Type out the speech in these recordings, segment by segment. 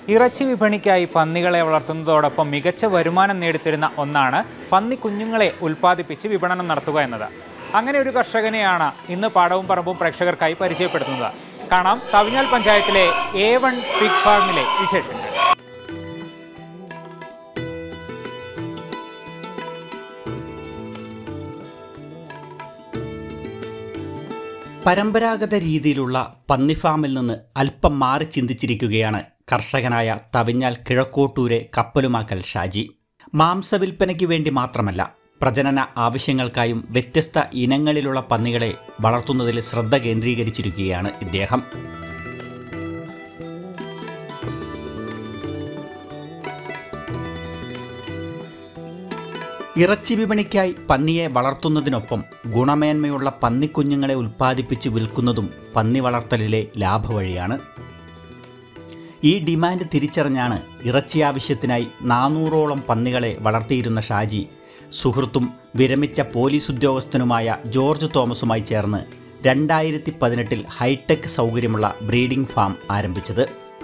ഇറച്ചി വിപണിക്കായി പന്നികളെ വളർത്തുന്നതോടൊപ്പം മികച്ച വരുമാനം നേടിത്തരുന്ന ഒന്നാണ് പന്നി കുഞ്ഞുങ്ങളെ ഉൽപ്പാദിപ്പിച്ച് വിപണനം നടത്തുക എന്നത് അങ്ങനെ ഒരു കർഷകനെയാണ് ഇന്ന് പാടവും പറമ്പും പ്രേക്ഷകർക്കായി പരിചയപ്പെടുത്തുന്നത് കാണാം തവിഞ്ഞാൽ പഞ്ചായത്തിലെ എ വൺ പിഗ് ഫാമിലെ വിശേഷങ്ങൾ പരമ്പരാഗത രീതിയിലുള്ള പന്നിഫാമിൽ നിന്ന് അല്പം മാറി ചിന്തിച്ചിരിക്കുകയാണ് കർഷകനായ തവിഞ്ഞാൽ കിഴക്കോട്ടൂരെ കപ്പലുമാക്കൽ ഷാജി മാംസവിൽപ്പനയ്ക്ക് വേണ്ടി മാത്രമല്ല പ്രജനന ആവശ്യങ്ങൾക്കായും വ്യത്യസ്ത ഇനങ്ങളിലുള്ള പന്നികളെ വളർത്തുന്നതിൽ ശ്രദ്ധ കേന്ദ്രീകരിച്ചിരിക്കുകയാണ് ഇദ്ദേഹം ഇറച്ചി വിപണിക്കായി പന്നിയെ വളർത്തുന്നതിനൊപ്പം ഗുണമേന്മയുള്ള പന്നിക്കുഞ്ഞുങ്ങളെ ഉൽപ്പാദിപ്പിച്ച് വിൽക്കുന്നതും പന്നി വളർത്തലിലെ ലാഭവഴിയാണ് ഈ ഡിമാൻഡ് തിരിച്ചറിഞ്ഞാണ് ഇറച്ചി ആവശ്യത്തിനായി നാനൂറോളം പന്നികളെ വളർത്തിയിരുന്ന ഷാജി സുഹൃത്തും വിരമിച്ച പോലീസ് ഉദ്യോഗസ്ഥനുമായ ജോർജ് തോമസുമായി ചേർന്ന് രണ്ടായിരത്തി പതിനെട്ടിൽ ഹൈടെക് സൗകര്യമുള്ള ബ്രീഡിംഗ് ഫാം ആരംഭിച്ചത്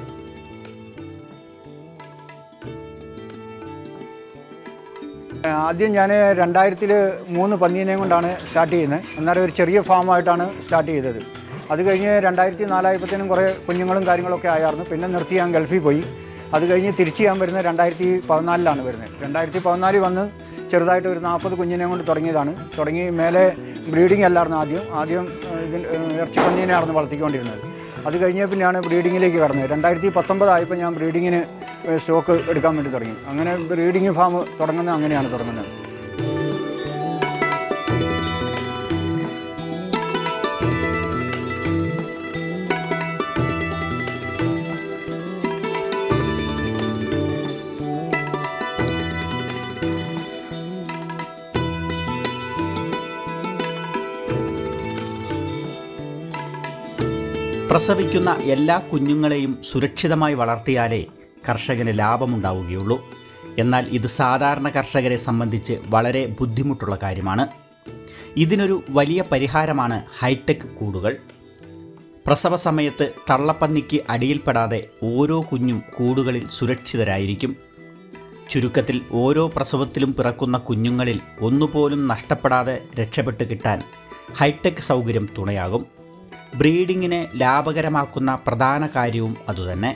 ആദ്യം ഞാൻ രണ്ടായിരത്തിൽ മൂന്ന് പന്നീനെയും കൊണ്ടാണ് സ്റ്റാർട്ട് ചെയ്യുന്നത് അന്നേരം ഒരു ചെറിയ ഫാമായിട്ടാണ് സ്റ്റാർട്ട് ചെയ്തത് അത് കഴിഞ്ഞ് രണ്ടായിരത്തി നാലായപ്പോഴത്തേനും കുറേ കുഞ്ഞുങ്ങളും കാര്യങ്ങളൊക്കെ ആയിരുന്നു പിന്നെ നിർത്തി ഞാൻ ഗൾഫിൽ പോയി അത് കഴിഞ്ഞ് തിരിച്ച് ഞാൻ വരുന്നത് രണ്ടായിരത്തി പതിനാലിലാണ് വരുന്നത് രണ്ടായിരത്തി പതിനാലിൽ വന്ന് ചെറുതായിട്ട് ഒരു നാൽപ്പത് കുഞ്ഞിനെ കൊണ്ട് തുടങ്ങിയതാണ് തുടങ്ങി മേലെ ബ്രീഡിംഗ് അല്ലായിരുന്നു ആദ്യം ആദ്യം ഏഹ്, ഇതിന് ഏഹ്, ഇറച്ചി പന്നീനെയായിരുന്നു വളർത്തിക്കൊണ്ടിരുന്നത് അത് കഴിഞ്ഞ പിന്നെയാണ് ബ്രീഡിങ്ങിലേക്ക് കടന്നത് രണ്ടായിരത്തി പത്തൊമ്പതായപ്പോൾ ഞാൻ ബ്രീഡിങ്ങിന് സ്റ്റോക്ക് എടുക്കാൻ വേണ്ടി തുടങ്ങി അങ്ങനെ ബ്രീഡിങ് ഫാം തുടങ്ങുന്നത് അങ്ങനെയാണ് തുടങ്ങുന്നത് പ്രസവിക്കുന്ന എല്ലാ കുഞ്ഞുങ്ങളെയും സുരക്ഷിതമായി വളർത്തിയാലേ കർഷകന് ലാഭമുണ്ടാവുകയുള്ളൂ എന്നാൽ ഇത് സാധാരണ കർഷകരെ സംബന്ധിച്ച് വളരെ ബുദ്ധിമുട്ടുള്ള കാര്യമാണ് ഇതിനൊരു വലിയ പരിഹാരമാണ് ഹൈടെക് കൂടുകൾ പ്രസവ സമയത്ത് തള്ളപ്പന്നിക്ക് അടിയിൽപ്പെടാതെ ഓരോ കുഞ്ഞും കൂടുകളിൽ സുരക്ഷിതരായിരിക്കും ചുരുക്കത്തിൽ ഓരോ പ്രസവത്തിലും പിറക്കുന്ന കുഞ്ഞുങ്ങളിൽ ഒന്നുപോലും നഷ്ടപ്പെടാതെ രക്ഷപ്പെട്ട് കിട്ടാൻ ഹൈടെക് സൗകര്യം തുണയാകും ബ്രീഡിങ്ങിനെ ലാഭകരമാക്കുന്ന പ്രധാന കാര്യവും അതുതന്നെ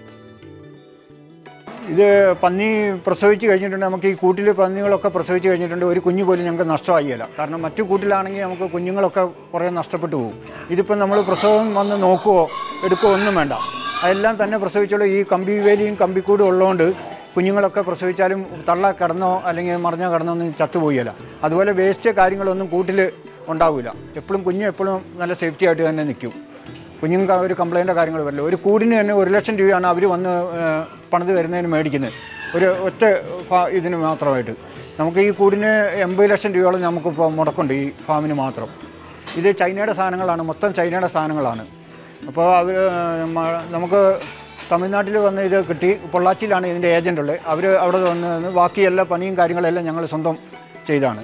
ഇത് പന്നി പ്രസവിച്ച് കഴിഞ്ഞിട്ടുണ്ട് നമുക്ക് ഈ കൂട്ടിൽ പന്നികളൊക്കെ പ്രസവിച്ച് കഴിഞ്ഞിട്ടുണ്ട് ഒരു കുഞ്ഞു പോലും ഞങ്ങൾക്ക് നഷ്ടമായില്ല കാരണം മറ്റു കൂട്ടിലാണെങ്കിൽ നമുക്ക് കുഞ്ഞുങ്ങളൊക്കെ കുറേ നഷ്ടപ്പെട്ടു പോകും ഇതിപ്പം നമ്മൾ പ്രസവം വന്ന് നോക്കുകയോ എടുക്കുകയോ ഒന്നും വേണ്ട അതെല്ലാം തന്നെ പ്രസവിച്ചോളൂ ഈ കമ്പി വേലിയും കമ്പിക്കൂടും ഉള്ളതുകൊണ്ട് കുഞ്ഞുങ്ങളൊക്കെ പ്രസവിച്ചാലും തള്ള കിടന്നോ അല്ലെങ്കിൽ മറിഞ്ഞോ കിടന്നോ ഒന്നും ചത്തുപോയില്ല അതുപോലെ വേസ്റ്റ് കാര്യങ്ങളൊന്നും കൂട്ടിൽ ഉണ്ടാവില്ല എപ്പോഴും കുഞ്ഞ് എപ്പോഴും നല്ല സേഫ്റ്റി ആയിട്ട് തന്നെ നിൽക്കും കുഞ്ഞുങ്ങൾക്ക് ഒരു കംപ്ലൈൻറ്റോ കാര്യങ്ങൾ വരില്ല ഒരു കൂടിന് തന്നെ ഒരു ലക്ഷം രൂപയാണ് അവർ വന്ന് ഏഹ്, പണിത് തരുന്നതിന് മേടിക്കുന്നത് ഒരു ഒറ്റ ഫാ- ഇതിന് മാത്രമായിട്ട് നമുക്ക് ഈ കൂടിന് എൺപത് ലക്ഷം രൂപയോളം നമുക്കിപ്പോൾ മുടക്കുണ്ട് ഈ ഫാമിന് മാത്രം ഇത് ചൈനയുടെ സാധനങ്ങളാണ് മൊത്തം ചൈനയുടെ സാധനങ്ങളാണ് അപ്പോൾ അവർ നമുക്ക് തമിഴ്നാട്ടിൽ വന്ന് ഇത് കിട്ടി പൊള്ളാച്ചിയിലാണ് ഇതിൻ്റെ ഏജൻ്റ് ഉള്ളത് അവർ അവിടെ വന്ന് നിന്ന് ബാക്കി എല്ലാ പണിയും കാര്യങ്ങളെല്ലാം ഞങ്ങൾ സ്വന്തം ചെയ്താണ്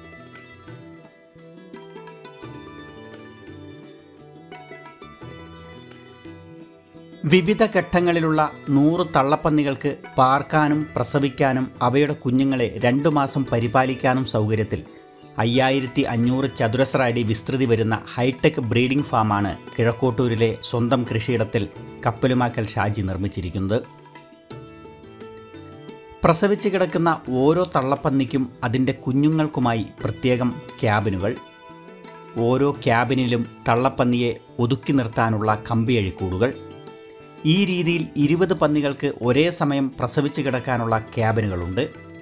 വിവിധ ഘട്ടങ്ങളിലുള്ള നൂറ് തള്ളപ്പന്നികൾക്ക് പാർക്കാനും പ്രസവിക്കാനും അവയുടെ കുഞ്ഞുങ്ങളെ രണ്ടു മാസം പരിപാലിക്കാനും സൗകര്യത്തിൽ അയ്യായിരത്തി അഞ്ഞൂറ് ചതുരശ്ര അടി വിസ്തൃതി വരുന്ന ഹൈടെക് ബ്രീഡിംഗ് ഫാമാണ് കിഴക്കോട്ടൂരിലെ സ്വന്തം കൃഷിയിടത്തിൽ കപ്പലുമാക്കൽ ഷാജി നിർമ്മിച്ചിരിക്കുന്നത് പ്രസവിച്ച് കിടക്കുന്ന ഓരോ തള്ളപ്പന്നിക്കും അതിൻ്റെ കുഞ്ഞുങ്ങൾക്കുമായി പ്രത്യേകം ക്യാബിനുകൾ ഓരോ ക്യാബിനിലും തള്ളപ്പന്നിയെ ഒതുക്കി നിർത്താനുള്ള കമ്പിയഴിക്കൂടുകൾ ഈ രീതിയിൽ ഇരുപത് പന്നികൾക്ക് ഒരേ സമയം പ്രസവിച്ച് കിടക്കാനുള്ള ക്യാബിനുകളുണ്ട്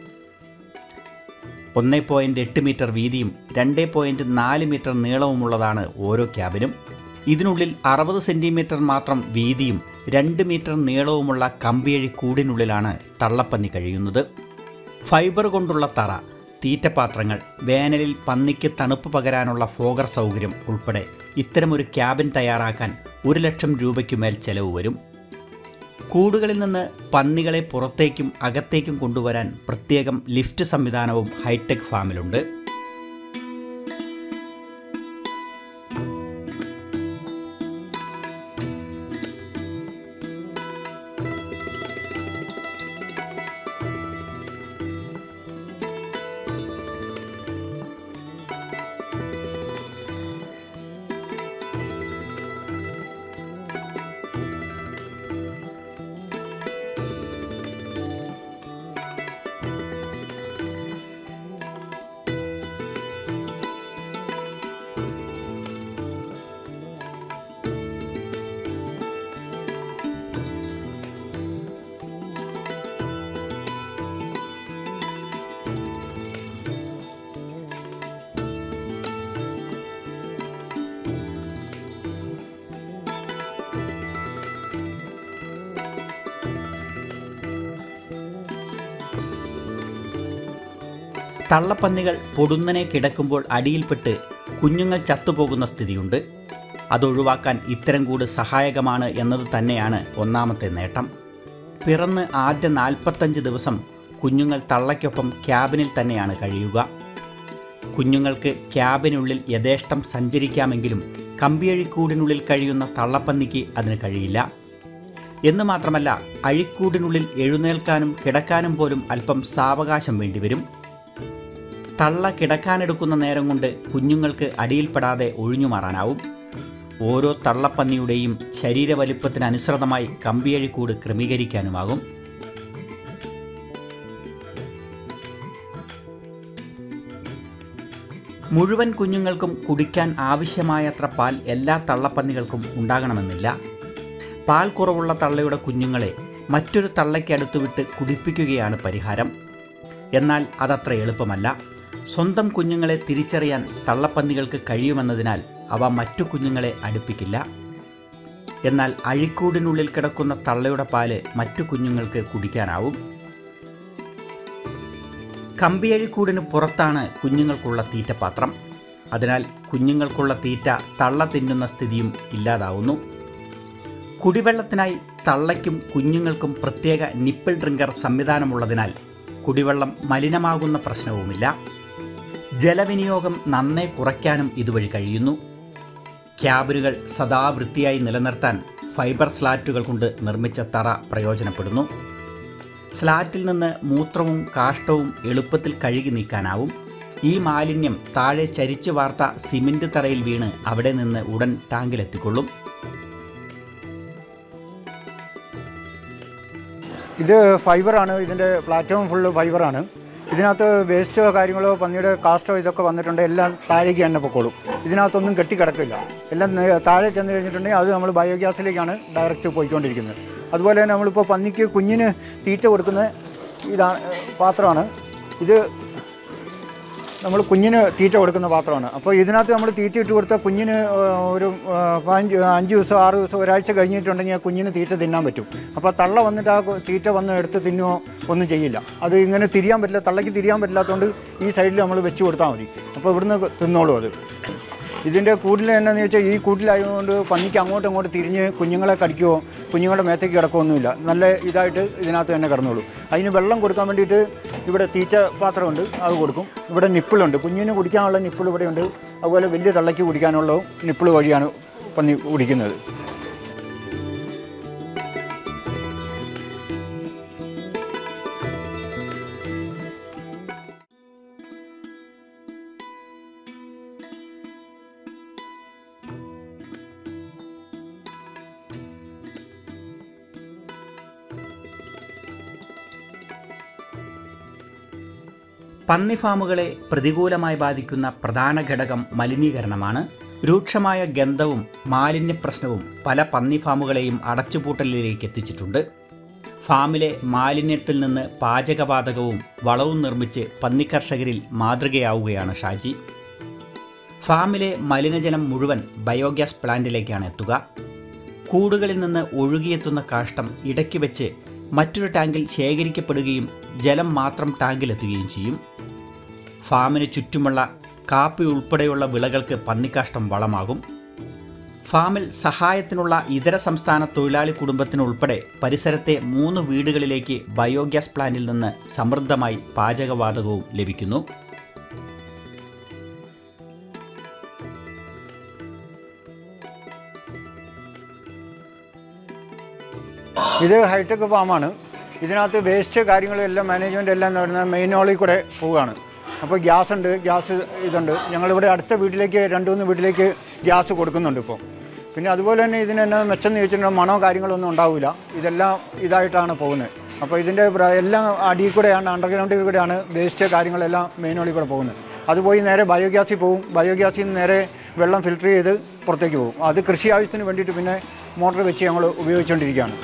ഒന്ന് പോയിൻറ്റ് എട്ട് മീറ്റർ വീതിയും രണ്ട് പോയിൻറ്റ് നാല് മീറ്റർ നീളവുമുള്ളതാണ് ഓരോ ക്യാബിനും ഇതിനുള്ളിൽ അറുപത് സെൻറ്റിമീറ്റർ മാത്രം വീതിയും രണ്ട് മീറ്റർ നീളവുമുള്ള കമ്പിയഴി കൂടിനുള്ളിലാണ് തള്ളപ്പന്നി കഴിയുന്നത് ഫൈബർ കൊണ്ടുള്ള തറ തീറ്റപാത്രങ്ങൾ വേനലിൽ പന്നിക്ക് തണുപ്പ് പകരാനുള്ള ഫോഗർ സൗകര്യം ഉൾപ്പെടെ ഇത്തരമൊരു ക്യാബിൻ തയ്യാറാക്കാൻ ഒരു ലക്ഷം രൂപയ്ക്ക് മേൽ ചെലവ് വരും കൂടുകളിൽ നിന്ന് പന്നികളെ പുറത്തേക്കും അകത്തേക്കും കൊണ്ടുവരാൻ പ്രത്യേകം ലിഫ്റ്റ് സംവിധാനവും ഹൈടെക് ഫാമിലുണ്ട് തള്ളപ്പന്നികൾ പൊടുന്നനെ കിടക്കുമ്പോൾ അടിയിൽപ്പെട്ട് കുഞ്ഞുങ്ങൾ ചത്തുപോകുന്ന സ്ഥിതിയുണ്ട് അതൊഴിവാക്കാൻ ഇത്തരം കൂട് സഹായകമാണ് എന്നത് തന്നെയാണ് ഒന്നാമത്തെ നേട്ടം പിറന്ന് ആദ്യ നാൽപ്പത്തഞ്ച് ദിവസം കുഞ്ഞുങ്ങൾ തള്ളയ്ക്കൊപ്പം ക്യാബിനിൽ തന്നെയാണ് കഴിയുക കുഞ്ഞുങ്ങൾക്ക് ക്യാബിനുള്ളിൽ യഥേഷ്ടം സഞ്ചരിക്കാമെങ്കിലും കമ്പിയഴിക്കൂടിനുള്ളിൽ കഴിയുന്ന തള്ളപ്പന്നിക്ക് അതിന് കഴിയില്ല എന്ന് മാത്രമല്ല അഴിക്കൂടിനുള്ളിൽ എഴുന്നേൽക്കാനും കിടക്കാനും പോലും അല്പം സാവകാശം വേണ്ടിവരും തള്ള കിടക്കാനെടുക്കുന്ന നേരം കൊണ്ട് കുഞ്ഞുങ്ങൾക്ക് അടിയിൽപ്പെടാതെ ഒഴിഞ്ഞു മാറാനാവും ഓരോ തള്ളപ്പന്നിയുടെയും ശരീരവലിപ്പത്തിനനുസൃതമായി കമ്പിയഴിക്കൂട് ക്രമീകരിക്കാനുമാകും മുഴുവൻ കുഞ്ഞുങ്ങൾക്കും കുടിക്കാൻ ആവശ്യമായത്ര പാൽ എല്ലാ തള്ളപ്പന്നികൾക്കും ഉണ്ടാകണമെന്നില്ല പാൽ കുറവുള്ള തള്ളയുടെ കുഞ്ഞുങ്ങളെ മറ്റൊരു തള്ളയ്ക്കടുത്ത് വിട്ട് കുടിപ്പിക്കുകയാണ് പരിഹാരം എന്നാൽ അതത്ര എളുപ്പമല്ല സ്വന്തം കുഞ്ഞുങ്ങളെ തിരിച്ചറിയാൻ തള്ളപ്പന്നികൾക്ക് കഴിയുമെന്നതിനാൽ അവ മറ്റു കുഞ്ഞുങ്ങളെ അടുപ്പിക്കില്ല എന്നാൽ അഴിക്കൂടിനുള്ളിൽ കിടക്കുന്ന തള്ളയുടെ പാല് മറ്റു കുഞ്ഞുങ്ങൾക്ക് കുടിക്കാനാവും കമ്പിയഴിക്കൂടിന് പുറത്താണ് കുഞ്ഞുങ്ങൾക്കുള്ള തീറ്റപാത്രം അതിനാൽ കുഞ്ഞുങ്ങൾക്കുള്ള തീറ്റ തള്ള തിന്നുന്ന സ്ഥിതിയും ഇല്ലാതാവുന്നു കുടിവെള്ളത്തിനായി തള്ളയ്ക്കും കുഞ്ഞുങ്ങൾക്കും പ്രത്യേക നിപ്പിൾ ഡ്രിങ്കർ സംവിധാനമുള്ളതിനാൽ കുടിവെള്ളം മലിനമാകുന്ന പ്രശ്നവുമില്ല ജലവിനിയോഗം നന്നേ കുറയ്ക്കാനും ഇതുവഴി കഴിയുന്നു ക്യാബിനുകൾ സദാ വൃത്തിയായി നിലനിർത്താൻ ഫൈബർ സ്ലാറ്റുകൾ കൊണ്ട് നിർമ്മിച്ച തറ പ്രയോജനപ്പെടുന്നു സ്ലാറ്റിൽ നിന്ന് മൂത്രവും കാഷ്ടവും എളുപ്പത്തിൽ കഴുകി നീക്കാനാവും ഈ മാലിന്യം താഴെ ചരിച്ചു വാർത്ത സിമന്റ് തറയിൽ വീണ് അവിടെ നിന്ന് ഉടൻ ടാങ്കിലെത്തിക്കൊള്ളും ഇത് ഫൈബറാണ് ഇതിൻ്റെ പ്ലാറ്റ്ഫോം ഫുള്ള് ഫൈബറാണ് ഇതിനകത്ത് വേസ്റ്റോ കാര്യങ്ങളോ പന്നിയുടെ കാസ്റ്റോ ഇതൊക്കെ വന്നിട്ടുണ്ട് എല്ലാം താഴേക്ക് തന്നെ പൊക്കോളും ഇതിനകത്തൊന്നും കെട്ടിക്കിടക്കില്ല എല്ലാം നേ- താഴെ ചെന്ന് കഴിഞ്ഞിട്ടുണ്ടെങ്കിൽ അത് നമ്മൾ ബയോഗ്യാസിലേക്കാണ് ഡയറക്റ്റ് പോയിക്കൊണ്ടിരിക്കുന്നത് അതുപോലെ തന്നെ നമ്മളിപ്പോൾ പന്നിക്ക് കുഞ്ഞിന് തീറ്റ കൊടുക്കുന്ന ഇതാണ് പാത്രമാണ് ഇത് നമ്മൾ കുഞ്ഞിന് തീറ്റ കൊടുക്കുന്ന പാത്രമാണ് അപ്പോൾ ഇതിനകത്ത് നമ്മൾ തീറ്റ ഇട്ട് കൊടുത്താൽ കുഞ്ഞിന് ആ, ഒരു ആ, പതിനഞ്ച് അഞ്ച് ദിവസം ആറ് ദിവസം ഒരാഴ്ച കഴിഞ്ഞിട്ടുണ്ടെങ്കിൽ ആ കുഞ്ഞിന് തീറ്റ തിന്നാൻ പറ്റും അപ്പോൾ തള്ള വന്നിട്ട് ആ കു- തീറ്റ വന്ന് എടുത്ത് തിന്നുമോ ഒന്നും ചെയ്യില്ല അത് ഇങ്ങനെ തിരിയാൻ പറ്റില്ല തള്ളയ്ക്ക് തിരിയാൻ പറ്റില്ലാത്തതുകൊണ്ട് ഈ സൈഡിൽ നമ്മൾ വെച്ച് കൊടുത്താൽ മതി അപ്പോൾ ഇവിടുന്ന് തിന്നോളും അത് ഇതിൻ്റെ കൂട്ടിൽ എന്നാന്ന് ചോദിച്ചാൽ ഈ കൂട്ടിലായതുകൊണ്ട് പന്നിക്ക് അങ്ങോട്ടും ഇങ്ങോട്ടും തിരിഞ്ഞ് കുഞ്ഞുങ്ങളെ കടിക്കുമോ കുഞ്ഞുങ്ങളുടെ മേത്തേക്ക് കിടക്കുമൊന്നുമില്ല നല്ല ഇതായിട്ട് ഇതിനകത്ത് തന്നെ കിടന്നോളൂ അതിന് വെള്ളം കൊടുക്കാൻ വേണ്ടിയിട്ട് ഇവിടെ തീറ്റ പാത്രമുണ്ട് അത് കൊടുക്കും ഇവിടെ നിപ്പിളുണ്ട് കുഞ്ഞിന് കുടിക്കാനുള്ള നിപ്പിൾ ഇവിടെയുണ്ട് അതുപോലെ വലിയ തള്ളയ്ക്ക് കുടിക്കാനുള്ള നിപ്പിൾ വഴിയാണ് പന്നി കുടിക്കുന്നത് പന്നി ഫാമുകളെ പ്രതികൂലമായി ബാധിക്കുന്ന പ്രധാന ഘടകം മലിനീകരണമാണ് രൂക്ഷമായ ഗന്ധവും മാലിന്യ പ്രശ്നവും പല പന്നി ഫാമുകളെയും അടച്ചുപൂട്ടലിലേക്ക് എത്തിച്ചിട്ടുണ്ട് ഫാമിലെ മാലിന്യത്തിൽ നിന്ന് പാചകവാതകവും വളവും നിർമ്മിച്ച് പന്നിക്കർഷകരിൽ മാതൃകയാവുകയാണ് ഷാജി ഫാമിലെ മലിനജലം മുഴുവൻ ബയോഗ്യാസ് പ്ലാന്റിലേക്കാണ് എത്തുക കൂടുകളിൽ നിന്ന് ഒഴുകിയെത്തുന്ന കാഷ്ടം ഇടയ്ക്ക് വെച്ച് മറ്റൊരു ടാങ്കിൽ ശേഖരിക്കപ്പെടുകയും ജലം മാത്രം ടാങ്കിലെത്തുകയും ചെയ്യും ഫാമിന് ചുറ്റുമുള്ള കാപ്പി ഉൾപ്പെടെയുള്ള വിളകൾക്ക് പന്നിക്കാഷ്ടം വളമാകും ഫാമിൽ സഹായത്തിനുള്ള ഇതര സംസ്ഥാന തൊഴിലാളി കുടുംബത്തിനുൾപ്പെടെ പരിസരത്തെ മൂന്ന് വീടുകളിലേക്ക് ബയോഗ്യാസ് പ്ലാന്റിൽ നിന്ന് സമൃദ്ധമായി പാചകവാതകവും ലഭിക്കുന്നു ഇത് ഹൈടെക് ഫാമാണ് ഇതിനകത്ത് വേസ്റ്റ് കാര്യങ്ങളും എല്ലാം മാനേജ്മെൻ്റ് എല്ലാം എന്ന് പറയുന്നത് മെയിൻ ഹോളിൽ കൂടെ പോവുകയാണ് അപ്പോൾ ഗ്യാസ് ഉണ്ട് ഗ്യാസ് ഇതുണ്ട് ഞങ്ങളിവിടെ അടുത്ത വീട്ടിലേക്ക് രണ്ട് മൂന്ന് വീട്ടിലേക്ക് ഗ്യാസ് കൊടുക്കുന്നുണ്ട് ഇപ്പോൾ പിന്നെ അതുപോലെ തന്നെ ഇതിന് എന്നാ മെച്ചം എന്ന് ചോദിച്ചിട്ടുണ്ടെങ്കിൽ മണോ കാര്യങ്ങളൊന്നും ഉണ്ടാവില്ല ഇതെല്ലാം ഇതായിട്ടാണ് പോകുന്നത് അപ്പോൾ ഇതിൻ്റെ പ്ര- എല്ലാം അടിയിൽ കൂടെയാണ് അണ്ടർഗ്രൗണ്ടിൽ കൂടെയാണ് വേസ്റ്റ് കാര്യങ്ങളെല്ലാം മെയിൻ ഹോളിൽ കൂടെ പോകുന്നത് അത് പോയി നേരെ ബയോഗ്യാസിൽ പോകും ബയോഗ്യാസിൽ നിന്ന് നേരെ വെള്ളം ഫിൽറ്റർ ചെയ്ത് പുറത്തേക്ക് പോകും അത് കൃഷി ആവശ്യത്തിന് വേണ്ടിയിട്ട് പിന്നെ മോട്ടർ വെച്ച് ഞങ്ങൾ ഉപയോഗിച്ചുകൊണ്ടിരിക്കുകയാണ്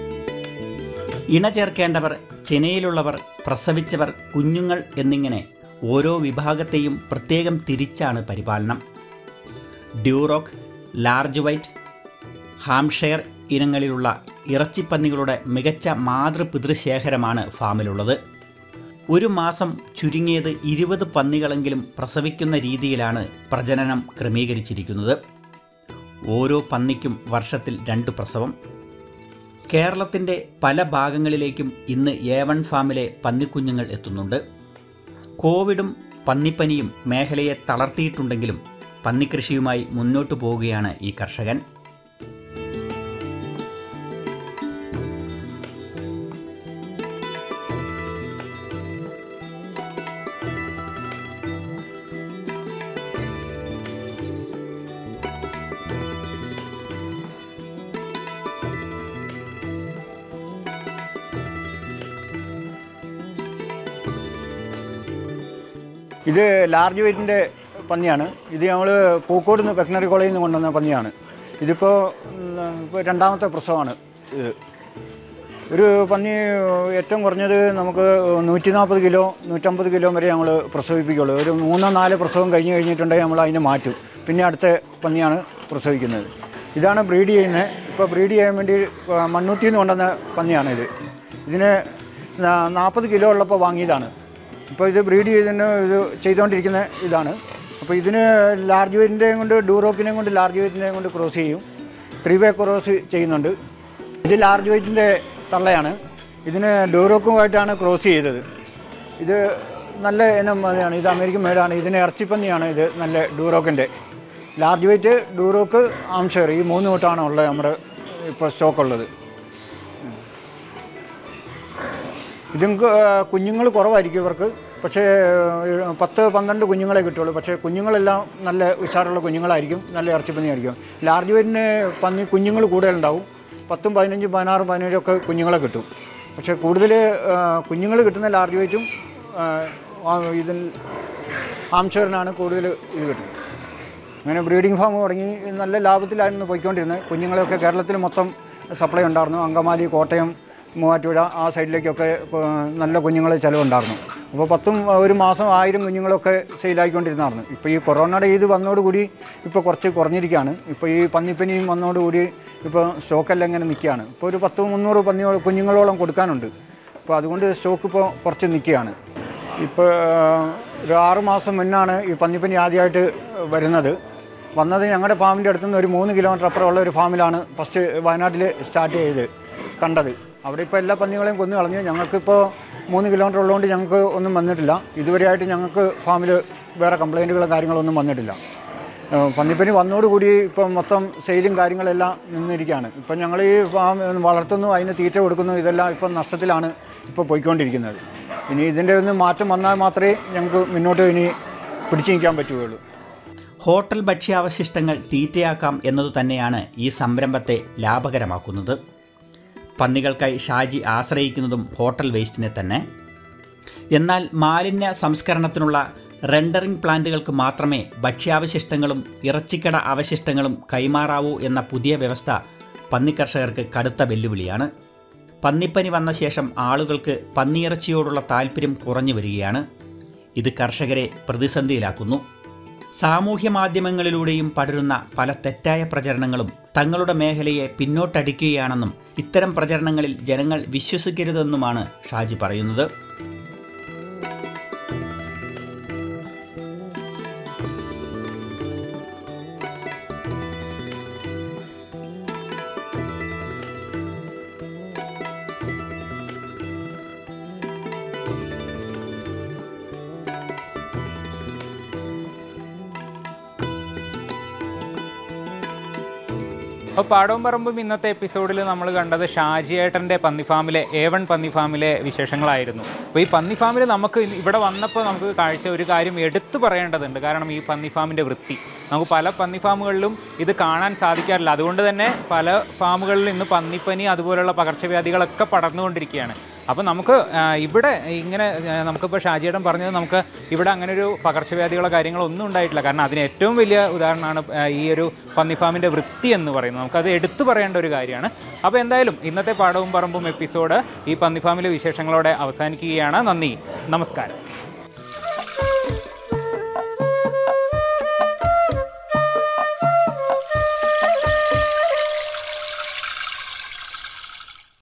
ഇണ ചേർക്കേണ്ടവർ ചെനയിലുള്ളവർ പ്രസവിച്ചവർ കുഞ്ഞുങ്ങൾ എന്നിങ്ങനെ ഓരോ വിഭാഗത്തെയും പ്രത്യേകം തിരിച്ചാണ് പരിപാലനം ഡ്യൂറോക്ക് ലാർജ് വൈറ്റ് ഹാംഷെയർ ഇനങ്ങളിലുള്ള ഇറച്ചിപ്പന്നികളുടെ മികച്ച മാതൃപിതൃശേഖരമാണ് ഫാമിലുള്ളത് ഒരു മാസം ചുരുങ്ങിയത് ഇരുപത് പന്നികളെങ്കിലും പ്രസവിക്കുന്ന രീതിയിലാണ് പ്രജനനം ക്രമീകരിച്ചിരിക്കുന്നത് ഓരോ പന്നിക്കും വർഷത്തിൽ രണ്ട് പ്രസവം കേരളത്തിൻ്റെ പല ഭാഗങ്ങളിലേക്കും ഇന്ന് എ വൺ ഫാമിലെ പന്നിക്കുഞ്ഞുങ്ങൾ എത്തുന്നുണ്ട് കോവിഡും പന്നിപ്പനിയും മേഖലയെ തളർത്തിയിട്ടുണ്ടെങ്കിലും പന്നിക്കൃഷിയുമായി മുന്നോട്ടു പോവുകയാണ് ഈ കർഷകൻ ഇത് ലാർജ് വെയിറ്റിൻ്റെ പന്നിയാണ് ഇത് നമ്മൾ പൂക്കോട് നിന്ന് വെറ്റിനറി കോളേജിൽ നിന്ന് കൊണ്ടുവന്ന പന്നിയാണ് ഇതിപ്പോൾ ഇപ്പോൾ രണ്ടാമത്തെ പ്രസവമാണ് ഇത് ഒരു പന്നി ഏറ്റവും കുറഞ്ഞത് നമുക്ക് നൂറ്റി നാൽപ്പത് കിലോ നൂറ്റമ്പത് കിലോ വരെ നമ്മൾ പ്രസവിപ്പിക്കുള്ളൂ ഒരു മൂന്നോ നാല് പ്രസവം കഴിഞ്ഞ് കഴിഞ്ഞിട്ടുണ്ടെങ്കിൽ നമ്മൾ അതിനെ മാറ്റും പിന്നെ അടുത്ത പന്നിയാണ് പ്രസവിക്കുന്നത് ഇതാണ് ബ്രീഡ് ചെയ്യുന്നത് ഇപ്പോൾ ബ്രീഡ് ചെയ്യാൻ വേണ്ടി മണ്ണൂത്തിൽ നിന്ന് കൊണ്ടുവന്ന പന്നിയാണ് ഇത് ഇതിന് നാൽപ്പത് കിലോ ഉള്ളപ്പോൾ വാങ്ങിയതാണ് ഇപ്പോൾ ഇത് ബ്രീഡ് ചെയ്തതിന് ഇത് ചെയ്തുകൊണ്ടിരിക്കുന്ന ഇതാണ് അപ്പോൾ ഇതിന് ലാർജ് വെയിറ്റിൻ്റെയും കൊണ്ട് ഡൂറോക്കിനെയും കൊണ്ട് ലാർജ് വെയിറ്റിൻ്റെയും കൊണ്ട് ക്രോസ് ചെയ്യും ത്രീ വേ ക്രോസ് ചെയ്യുന്നുണ്ട് ഇത് ലാർജ് വെയിറ്റിൻ്റെ തള്ളയാണ് ഇതിന് ഡൂറോക്കുമായിട്ടാണ് ക്രോസ് ചെയ്തത് ഇത് നല്ല ഇനം പന്നിയാണ് ഇത് അമേരിക്കൻ മേഡാണ് ഇതിന് ഇറച്ചിപ്പന്നിയാണ് ഇത് നല്ല ഡൂറോക്കിൻ്റെ ലാർജ് വെയിറ്റ് ഡൂറോക്ക് ആംഷെയർ ഈ മൂന്ന് കൂട്ടാണ് ഉള്ളത് നമ്മുടെ ഇപ്പോൾ സ്റ്റോക്ക് ഉള്ളത് ഇതും കുഞ്ഞുങ്ങൾ കുറവായിരിക്കും ഇവർക്ക് പക്ഷേ ഏഹ്, പത്ത് പന്ത്രണ്ട് കുഞ്ഞുങ്ങളെ കിട്ടുള്ളൂ പക്ഷേ കുഞ്ഞുങ്ങളെല്ലാം നല്ല ഉഷാറുള്ള കുഞ്ഞുങ്ങളായിരിക്കും നല്ല ഇറച്ചിപ്പന്നിയായിരിക്കും ലാർജ് വെയിറ്റിന് പന്നി കുഞ്ഞുങ്ങൾ കൂടുതലുണ്ടാവും പത്തും പതിനഞ്ചും പതിനാറും പതിനേഴും ഒക്കെ കുഞ്ഞുങ്ങളെ കിട്ടും പക്ഷേ കൂടുതൽ കുഞ്ഞുങ്ങൾ കിട്ടുന്ന ലാർജ് വെയിറ്റും ഇതിൽ ആംഷറിനാണ് കൂടുതൽ ഇത് കിട്ടുന്നത് അങ്ങനെ ബ്രീഡിംഗ് ഫാം തുടങ്ങി നല്ല ലാഭത്തിലായിരുന്നു പോയിക്കൊണ്ടിരുന്നത് കുഞ്ഞുങ്ങളെയൊക്കെ കേരളത്തിൽ മൊത്തം സപ്ലൈ ഉണ്ടായിരുന്നു അങ്കമാലി കോട്ടയം മൂവാറ്റുപുഴ ആ സൈഡിലേക്കൊക്കെ ഇപ്പോൾ നല്ല കുഞ്ഞുങ്ങളെ ചിലവുണ്ടായിരുന്നു അപ്പോൾ പത്തും ഒരു മാസം ആയിരം കുഞ്ഞുങ്ങളൊക്കെ സെയിലായിക്കൊണ്ടിരുന്നതാണ് ഇപ്പോൾ ഈ കൊറോണയുടെ ഇത് വന്നതോടുകൂടി ഇപ്പോൾ കുറച്ച് കുറഞ്ഞിരിക്കുകയാണ് ഇപ്പോൾ ഈ പന്നിപ്പനിയും വന്നതോടുകൂടി ഇപ്പോൾ സ്റ്റോക്കെല്ലാം ഇങ്ങനെ നിൽക്കുകയാണ് ഇപ്പോൾ ഒരു പത്ത് മുന്നൂറ് പന്നി കുഞ്ഞുങ്ങളോളം കൊടുക്കാനുണ്ട് അപ്പോൾ അതുകൊണ്ട് സ്റ്റോക്ക് ഇപ്പോൾ കുറച്ച് നിൽക്കുകയാണ് ഇപ്പോൾ ഒരു ആറ് മാസം മുന്നാണ് ഈ പന്നിപ്പനി ആദ്യമായിട്ട് വരുന്നത് വന്നത് ഞങ്ങളുടെ ഫാമിൻ്റെ അടുത്തുനിന്ന് ഒരു മൂന്ന് കിലോമീറ്റർ അപ്പുറമുള്ള ഒരു ഫാമിലാണ് ഫസ്റ്റ് വയനാട്ടിൽ സ്റ്റാർട്ട് ചെയ്ത് കണ്ടത് അവിടെ ഇപ്പോൾ എല്ലാ പന്നികളെയും കൊന്നു കളഞ്ഞു ഞങ്ങൾക്കിപ്പോൾ മൂന്ന് കിലോമീറ്റർ ഉള്ളതുകൊണ്ട് ഞങ്ങൾക്ക് ഒന്നും വന്നിട്ടില്ല ഇതുവരെയായിട്ട് ഞങ്ങൾക്ക് ഫാമിൽ വേറെ കംപ്ലൈൻറ്റുകളോ കാര്യങ്ങളൊന്നും വന്നിട്ടില്ല ഏഹ് പന്നിപ്പനി വന്നതോടുകൂടി ഇപ്പം മൊത്തം സെയിലും കാര്യങ്ങളെല്ലാം നിന്നിരിക്കുകയാണ് ഇപ്പം ഞങ്ങൾ ഈ ഫാം വളർത്തുന്നു അതിന് തീറ്റ കൊടുക്കുന്നു ഇതെല്ലാം ഇപ്പം നഷ്ടത്തിലാണ് ഇപ്പോൾ പോയിക്കൊണ്ടിരിക്കുന്നത് ഇനി ഇതിൻ്റെ ഒന്ന് മാറ്റം വന്നാൽ മാത്രമേ ഞങ്ങൾക്ക് മുന്നോട്ട് ഇനി പിടിച്ചു നിൽക്കാൻ പറ്റുകയുള്ളൂ ഹോട്ടൽ ഭക്ഷ്യാവശിഷ്ടങ്ങൾ തീറ്റയാക്കാം എന്നതു തന്നെയാണ് ഈ സംരംഭത്തെ ലാഭകരമാക്കുന്നത് പന്നികൾക്കായി ഷാജി ആശ്രയിക്കുന്നതും ഹോട്ടൽ വേസ്റ്റിനെ തന്നെ എന്നാൽ മാലിന്യ സംസ്കരണത്തിനുള്ള റെൻഡറിംഗ് പ്ലാന്റുകൾക്ക് മാത്രമേ ഭക്ഷ്യാവശിഷ്ടങ്ങളും ഇറച്ചിക്കട അവശിഷ്ടങ്ങളും കൈമാറാവൂ എന്ന പുതിയ വ്യവസ്ഥ പന്നിക്കർഷകർക്ക് കടുത്ത വെല്ലുവിളിയാണ് പന്നിപ്പനി വന്ന ശേഷം ആളുകൾക്ക് പന്നിയിറച്ചിയോടുള്ള താല്പര്യം കുറഞ്ഞു വരികയാണ് ഇത് കർഷകരെ പ്രതിസന്ധിയിലാക്കുന്നു സാമൂഹ്യ മാധ്യമങ്ങളിലൂടെയും പടരുന്ന പല തെറ്റായ പ്രചരണങ്ങളും തങ്ങളുടെ മേഖലയെ പിന്നോട്ടടിക്കുകയാണെന്നും ഇത്തരം പ്രചരണങ്ങളിൽ ജനങ്ങൾ വിശ്വസിക്കരുതെന്നുമാണ് ഷാജി പറയുന്നത് അപ്പോൾ പാടവും പറമ്പും ഇന്നത്തെ എപ്പിസോഡിൽ നമ്മൾ കണ്ടത് ഷാജിയേട്ടൻ്റെ പന്നിഫാമിലെ എ വൺ പന്നിഫാമിലെ വിശേഷങ്ങളായിരുന്നു അപ്പോൾ ഈ പന്നിഫാമിൽ നമുക്ക് ഇന്ന് ഇവിടെ വന്നപ്പോൾ നമുക്ക് കാഴ്ച ഒരു കാര്യം എടുത്തു പറയേണ്ടതുണ്ട് കാരണം ഈ പന്നിഫാമിൻ്റെ വൃത്തി നമുക്ക് പല പന്നിഫാമുകളിലും ഇത് കാണാൻ സാധിക്കാറില്ല അതുകൊണ്ട് തന്നെ പല ഫാമുകളിലും ഇന്ന് പന്നിപ്പനി അതുപോലുള്ള പകർച്ചവ്യാധികളൊക്കെ പടർന്നുകൊണ്ടിരിക്കുകയാണ് അപ്പോൾ നമുക്ക് ആ, ഇവിടെ ഇങ്ങനെ ആ, നമുക്കിപ്പോൾ ഷാജിയേട്ടൻ പറഞ്ഞത് നമുക്ക് ഇവിടെ അങ്ങനെ ഒരു പകർച്ചവ്യാധികളോ കാര്യങ്ങളോ ഒന്നും ഉണ്ടായിട്ടില്ല കാരണം അതിന് ഏറ്റവും വലിയ ഉദാഹരണമാണ് ആ, ഈ ഒരു പന്നിഫാമിൻ്റെ വൃത്തി എന്ന് പറയുന്നത് നമുക്കത് എടുത്തു പറയേണ്ട ഒരു കാര്യമാണ് അപ്പോൾ എന്തായാലും ഇന്നത്തെ പാടവും പറമ്പും എപ്പിസോഡ് ഈ പന്നിഫാമിലെ വിശേഷങ്ങളോടെ അവസാനിക്കുകയാണ് നന്ദി നമസ്കാരം